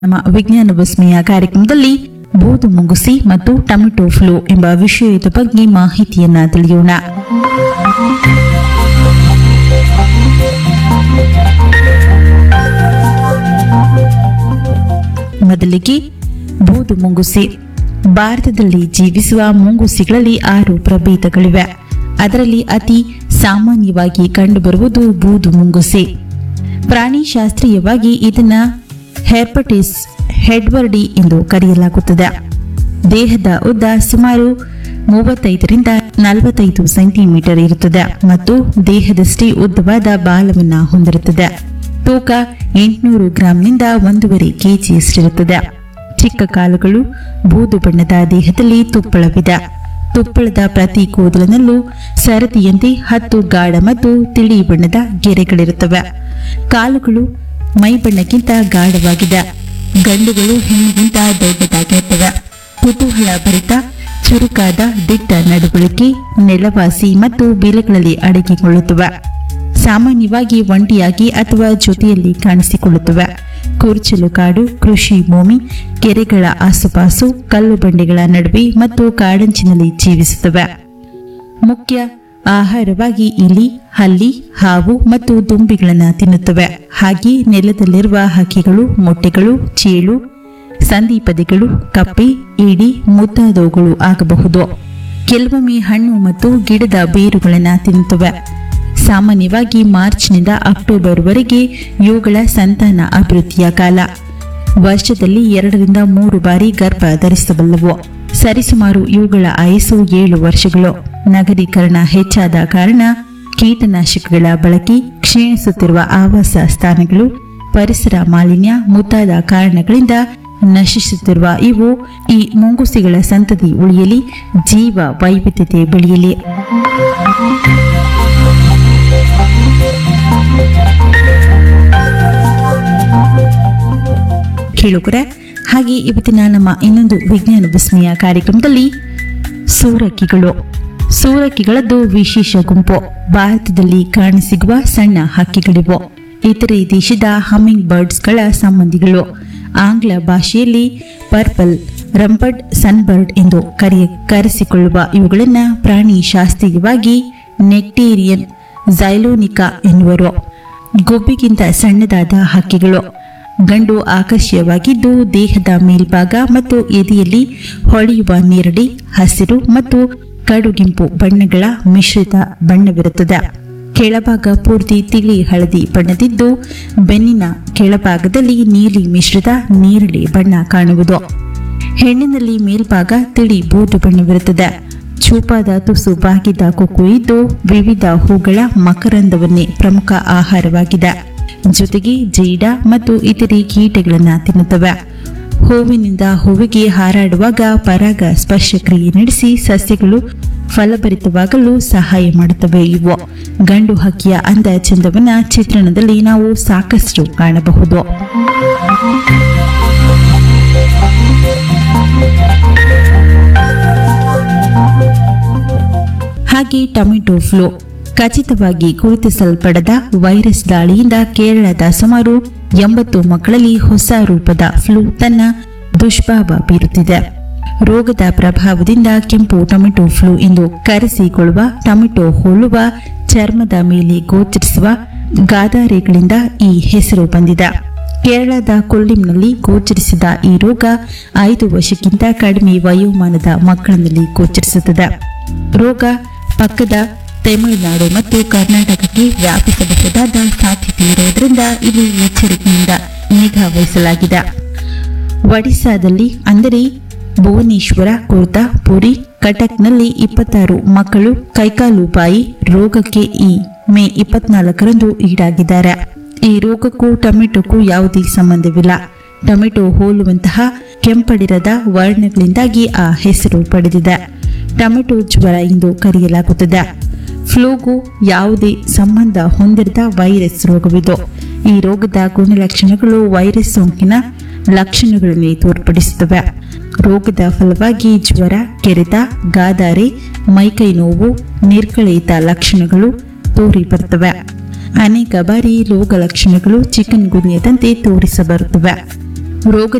ನಮ್ಮ ವಿಜ್ಞಾನ ವಿಸ್ಮಯ ಕಾರ್ಯಕ್ರಮದಲ್ಲಿ ಬೂದು ಮುಂಗುಸಿ ಮತ್ತು ಟೊಮೆಟೊ ಫ್ಲೂ ಎಂಬ ವಿಷಯದ ಬಗ್ಗೆ ಮಾಹಿತಿಯನ್ನ ತಿಳಿಯೋಣ ಮೊದಲಿಗೆ ಬೂದು ಮುಂಗುಸಿ ಭಾರತದಲ್ಲಿ ಜೀವಿಸುವ ಮುಂಗುಸಿಗಳಲ್ಲಿ ಆರು ಪ್ರಭೇದಗಳಿವೆ ಅದರಲ್ಲಿ ಅತಿ ಸಾಮಾನ್ಯವಾಗಿ ಕಂಡುಬರುವುದು ಬೂದು ಮುಂಗುಸಿ ಪ್ರಾಣಿಶಾಸ್ತ್ರೀಯವಾಗಿ ಇದನ್ನ ಹೆರ್ಪಟಿಸ್ ಹೆಡ್ವರ್ಡಿ ಎಂದು ಕರೆಯಲಾಗುತ್ತದೆ ದೇಹದ ಉದ್ದ ಸುಮಾರು ಮೂವತ್ತೈದರಿಂದ ನಲವತ್ತೈದು ಸೆಂಟಿಮೀಟರ್ ಇರುತ್ತದೆ ಮತ್ತು ದೇಹದಷ್ಟೇ ಉದ್ದವಾದ ಬಾಲವನ್ನ ಹೊಂದಿರುತ್ತದೆ ತೂಕ ಎಂಟುನೂರು ಗ್ರಾಂನಿಂದ ಒಂದೂವರೆ ಕೆಜಿಯಷ್ಟಿರುತ್ತದೆ ಚಿಕ್ಕ ಕಾಲುಗಳು ಬೂದು ಬಣ್ಣದ ದೇಹದಲ್ಲಿ ತುಪ್ಪಳವಿದೆ ತುಪ್ಪಳದ ಪ್ರತಿ ಕೂದಲಿನಲ್ಲೂ ಸರದಿಯಂತೆ ಹತ್ತು ಗಾಢ ಮತ್ತು ತಿಳಿ ಬಣ್ಣದ ಗೆರೆಗಳಿರುತ್ತವೆ ಕಾಲುಗಳು ಮೈ ಬಣ್ಣಕ್ಕಿಂತ ಗಾಢವಾಗಿದೆ ಗಂಡುಗಳು ಹೆಣ್ಣಿಗಿಂತ ದೊಡ್ಡದಾಗಿರುತ್ತವೆ ಕುತೂಹಲ ಭರಿತ ಚುರುಕಾದ ದಿಟ್ಟ ನಡವಳಿಕೆ ನೆಲವಾಸಿ ಮತ್ತು ಬಿಲೆಗಳಲ್ಲಿ ಅಡಗಿಕೊಳ್ಳುತ್ತವೆ ಸಾಮಾನ್ಯವಾಗಿ ಒಂಟಿಯಾಗಿ ಅಥವಾ ಜೊತೆಯಲ್ಲಿ ಕಾಣಿಸಿಕೊಳ್ಳುತ್ತವೆ ಕುರ್ಚಲು ಕಾಡು ಕೃಷಿ ಭೂಮಿ ಕೆರೆಗಳ ಆಸುಪಾಸು ಕಲ್ಲು ಬಂಡೆಗಳ ನಡುವೆ ಮತ್ತು ಕಾಡಂಚಿನಲ್ಲಿ ಜೀವಿಸುತ್ತವೆ ಮುಖ್ಯ ಆಹಾರವಾಗಿ ಇಲಿ ಹಲ್ಲಿ ಹಾವು ಮತ್ತು ದುಂಬಿಗಳನ್ನು ತಿನ್ನುತ್ತವೆ ಹಾಗೆ ನೆಲದಲ್ಲಿರುವ ಹಕ್ಕಿಗಳು ಮೊಟ್ಟೆಗಳು ಚೇಳು ಸಂದೀಪದಿಗಳು ಕಪ್ಪೆ ಇಡಿ ಮುಂತಾದವುಗಳು ಆಗಬಹುದು ಕೆಲವೊಮ್ಮೆ ಹಣ್ಣು ಮತ್ತು ಗಿಡದ ಬೇರುಗಳನ್ನು ತಿನ್ನುತ್ತವೆ ಸಾಮಾನ್ಯವಾಗಿ ಮಾರ್ಚ್ನಿಂದ ಅಕ್ಟೋಬರ್ವರೆಗೆ ಇವುಗಳ ಸಂತಾನ ಅಭಿವೃದ್ಧಿಯ ಕಾಲ ವರ್ಷದಲ್ಲಿ ಎರಡರಿಂದ ಮೂರು ಬಾರಿ ಗರ್ಭ ಧರಿಸಬಲ್ಲವು ಸರಿಸುಮಾರು ಇವುಗಳ ಆಯಸ್ಸು ಏಳು ವರ್ಷಗಳು ನಗರೀಕರಣ ಹೆಚ್ಚಾದ ಕಾರಣ ಕೀಟನಾಶಕಗಳ ಬಳಕೆ ಕ್ಷೀಣಿಸುತ್ತಿರುವ ಆವಾಸ ಸ್ಥಾನಗಳು ಪರಿಸರ ಮಾಲಿನ್ಯ ಮುಂತಾದ ಕಾರಣಗಳಿಂದ ನಶಿಸುತ್ತಿರುವ ಇವು ಈ ಮುಂಗುಸಿಗಳ ಸಂತತಿ ಉಳಿಯಲಿ ಜೀವ ವೈವಿಧ್ಯತೆ ಬೆಳೆಯಲಿ ಕೇಳುಗರೆ ಹಾಗೆ ಇವತ್ತಿನ ನಮ್ಮ ಇನ್ನೊಂದು ವಿಜ್ಞಾನ ವಿಸ್ಮಯ ಕಾರ್ಯಕ್ರಮದಲ್ಲಿ ಸೂರಕಿಗಳು ಸೂರಕಿಗಳದ್ದು ವಿಶೇಷ ಗುಂಪು ಭಾರತದಲ್ಲಿ ಕಾಣಸಿಗುವ ಸಣ್ಣ ಹಕ್ಕಿಗಳಿವು ಇತರೆ ದೇಶದ ಹಮ್ಮಿಂಗ್ ಬರ್ಡ್ಸ್ಗಳ ಸಂಬಂಧಿಗಳು ಆಂಗ್ಲ ಭಾಷೆಯಲ್ಲಿ ಪರ್ಪಲ್ ರಂಪಡ್ ಸನ್ಬರ್ಡ್ ಎಂದು ಕರೆಯ ಕರೆಸಿಕೊಳ್ಳುವ ಇವುಗಳನ್ನ ಪ್ರಾಣಿ ಶಾಸ್ತ್ರೀಯವಾಗಿ ನೆಕ್ಟೇರಿಯನ್ ಝೈಲೋನಿಕಾ ಎನ್ನುವರು ಗುಬ್ಬಿಗಿಂತ ಸಣ್ಣದಾದ ಹಕ್ಕಿಗಳು ಗಂಡು ಆಕರ್ಷೀಯವಾಗಿದ್ದು ದೇಹದ ಮೇಲ್ಭಾಗ ಮತ್ತು ಎದೆಯಲ್ಲಿ ಹೊಳೆಯುವ ನೀರಡಿ ಹಸಿರು ಮತ್ತು ಕಡುಗೆಂಪು ಬಣ್ಣಗಳ ಮಿಶ್ರಿತ ಬಣ್ಣವಿರುತ್ತದೆ ಕೆಳಭಾಗ ಪೂರ್ತಿ ತಿಳಿ ಹಳದಿ ಬಣ್ಣದಿದ್ದು ಬೆನ್ನಿನ ಕೆಳಭಾಗದಲ್ಲಿ ನೀಲಿ ಮಿಶ್ರಿತ ನೀರಳಿ ಬಣ್ಣ ಕಾಣುವುದು ಹೆಣ್ಣಿನಲ್ಲಿ ಮೇಲ್ಭಾಗ ತಿಳಿ ಬೂದು ಬಣ್ಣವಿರುತ್ತದೆ ಚೂಪಾದ ತುಸು ಬಾಗಿದ ಕೊಕ್ಕು ಇದ್ದು ವಿವಿಧ ಹೂಗಳ ಮಕರಂದವನ್ನೇ ಪ್ರಮುಖ ಆಹಾರವಾಗಿದೆ ಜೊತೆಗೆ ಜೇಡ ಮತ್ತು ಇತರೆ ಕೀಟಗಳನ್ನು ತಿನ್ನುತ್ತವೆ ಹೂವಿನಿಂದ ಹೂವಿಗೆ ಹಾರಾಡುವಾಗ ಪರಾಗ ಸ್ಪರ್ಶ ಕ್ರಿಯೆ ನಡೆಸಿ ಸಸ್ಯಗಳು ಫಲಭರಿತವಾಗಲು ಸಹಾಯ ಮಾಡುತ್ತವೆ ಇವು ಗಂಡು ಹಕ್ಕಿಯ ಅಂದ ಚಂದವನ್ನ ಚಿತ್ರಣದಲ್ಲಿ ನಾವು ಸಾಕಷ್ಟು ಕಾಣಬಹುದು ಹಾಗೆ ಟೊಮೆಟೊ ಫ್ಲೂ ಖಚಿತವಾಗಿ ಗುರುತಿಸಲ್ಪಡದ ವೈರಸ್ ದಾಳಿಯಿಂದ ಕೇರಳದ ಸುಮಾರು ಎಂಬತ್ತು ಮಕ್ಕಳಲ್ಲಿ ಹೊಸ ರೂಪದ ಫ್ಲೂ ತನ್ನ ದುಷ್ಪ್ರಭಾವ ಬೀರುತ್ತಿದೆ ರೋಗದ ಪ್ರಭಾವದಿಂದ ಕೆಂಪು ಟೊಮೆಟೊ ಫ್ಲೂ ಎಂದು ಕರೆಸಿಕೊಳ್ಳುವ ಟೊಮೆಟೊ ಹೋಲುವ ಚರ್ಮದ ಮೇಲೆ ಗೋಚರಿಸುವ ಗಾದಾರೆಗಳಿಂದ ಈ ಹೆಸರು ಬಂದಿದೆ ಕೇರಳದ ಕೊಲ್ಲಿಂನಲ್ಲಿ ಗೋಚರಿಸಿದ ಈ ರೋಗ ಐದು ವರ್ಷಕ್ಕಿಂತ ಕಡಿಮೆ ವಯೋಮಾನದ ಮಕ್ಕಳಿನಲ್ಲಿ ಗೋಚರಿಸುತ್ತದೆ ರೋಗ ಪಕ್ಕದ ತಮಿಳುನಾಡು ಮತ್ತು ಕರ್ನಾಟಕಕ್ಕೆ ವ್ಯಾಪಿಸಬಹುದಾದ ಸಾಧ್ಯತೆ ಇರುವುದರಿಂದ ಇಲ್ಲಿ ಎಚ್ಚರಿಕೆಯಿಂದ ನಿಗಾ ವಹಿಸಲಾಗಿದೆ ಒಡಿಶಾದಲ್ಲಿ ಅಂದರೆ ಭುವನೇಶ್ವರ ಕುರ್ತಾ ಪುರಿ ಕಟಕ್ನಲ್ಲಿ ಇಪ್ಪತ್ತಾರು ಮಕ್ಕಳು ಕೈಕಾಲು ಬಾಯಿ ರೋಗಕ್ಕೆ ಈ ಮೇ ಇಪ್ಪತ್ನಾಲ್ಕರಂದು ಈಡಾಗಿದ್ದಾರೆ ಈ ರೋಗಕ್ಕೂ ಟೊಮೆಟೊಕ್ಕೂ ಯಾವುದೇ ಸಂಬಂಧವಿಲ್ಲ ಟೊಮೆಟೊ ಹೋಲುವಂತಹ ಕೆಂಪಡಿರದ ವರ್ಣಗಳಿಂದಾಗಿ ಆ ಹೆಸರು ಪಡೆದಿದೆ ಟೊಮೆಟೊ ಜ್ವರ ಎಂದು ಕರೆಯಲಾಗುತ್ತದೆ ಫ್ಲೂಗೂ ಯಾವುದೇ ಸಂಬಂಧ ಹೊಂದಿರದ ವೈರಸ್ ರೋಗವಿದು ಈ ರೋಗದ ಗುಣಲಕ್ಷಣಗಳು ವೈರಸ್ ಸೋಂಕಿನ ಲಕ್ಷಣಗಳನ್ನೇ ತೋರ್ಪಡಿಸುತ್ತವೆ ರೋಗದ ಫಲವಾಗಿ ಜ್ವರ ಕೆರೆತ ಗಾದಾರೆ ಮೈಕೈ ನೋವು ನಿರ್ಕಳಿತ ಲಕ್ಷಣಗಳು ತೋರಿ ಬರುತ್ತವೆ ಅನೇಕ ಬಾರಿ ರೋಗ ಲಕ್ಷಣಗಳು ಚಿಕನ್ ಗುನ್ಯದಂತೆ ತೋರಿಸಬರುತ್ತವೆ ರೋಗ